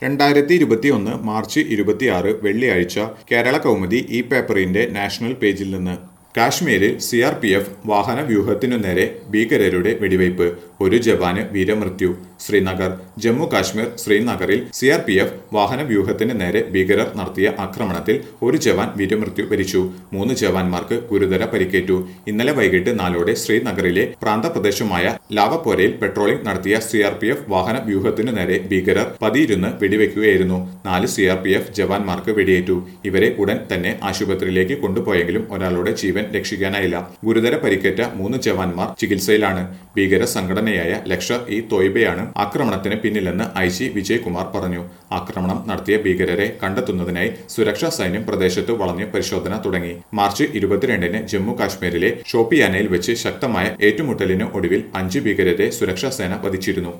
രണ്ടായിരത്തി ഇരുപത്തിയൊന്ന് മാർച്ച് ഇരുപത്തിയാറ് വെള്ളിയാഴ്ച കേരള കൗമുദി ഈ പേപ്പറിന്റെ നാഷണൽ പേജിൽ നിന്ന് കാശ്മീരിൽ സി ആർ പി എഫ് വാഹന വ്യൂഹത്തിനു നേരെ ഭീകരരുടെ വെടിവയ്പ് ഒരു ജവാന് വീരമൃത്യു ശ്രീനഗർ ജമ്മു കാശ്മീർ ശ്രീനഗറിൽ സി ആർ പി എഫ് വാഹന വ്യൂഹത്തിന് നേരെ ഭീകരർ നടത്തിയ ആക്രമണത്തിൽ ഒരു ജവാൻ വീരമൃത്യു വരിച്ചു മൂന്ന് ജവാന്മാർക്ക് ഗുരുതര പരിക്കേറ്റു ഇന്നലെ വൈകിട്ട് നാലോടെ ശ്രീനഗറിലെ പ്രാന്തപ്രദേശമായ ലാവപ്പോരയിൽ പെട്രോളിംഗ് നടത്തിയ സി ആർ പി എഫ് വാഹന വ്യൂഹത്തിനു നേരെ ഭീകരർ പതിയിരുന്ന് വെടിവെക്കുകയായിരുന്നു നാല് സി ആർ പി എഫ് ജവാന്മാർക്ക് വെടിയേറ്റു ഇവരെ ഉടൻ തന്നെ ആശുപത്രിയിലേക്ക് കൊണ്ടുപോയെങ്കിലും ഒരാളുടെ ജീവൻ രക്ഷിക്കാനായില്ല ഗുരുതര പരിക്കേറ്റ മൂന്ന് ജവാന്മാർ ചികിത്സയിലാണ് ഭീകര സംഘടനയായ ലഷ്കർ ഇ തോയ്ബയാണ് ആക്രമണത്തിന് പിന്നിലെന്ന് ഐ ജി വിജയകുമാർ പറഞ്ഞു ആക്രമണം നടത്തിയ ഭീകരരെ കണ്ടെത്തുന്നതിനായി സുരക്ഷാ സൈന്യം പ്രദേശത്ത് വളഞ്ഞ് പരിശോധന തുടങ്ങി മാർച്ച് ഇരുപത്തിരണ്ടിന് ജമ്മു കാശ്മീരിലെ ഷോപ്പിയാനയിൽ വെച്ച് ശക്തമായ ഏറ്റുമുട്ടലിന് ഒടുവിൽ അഞ്ച് ഭീകരരെ സുരക്ഷാ സേന വധിച്ചിരുന്നു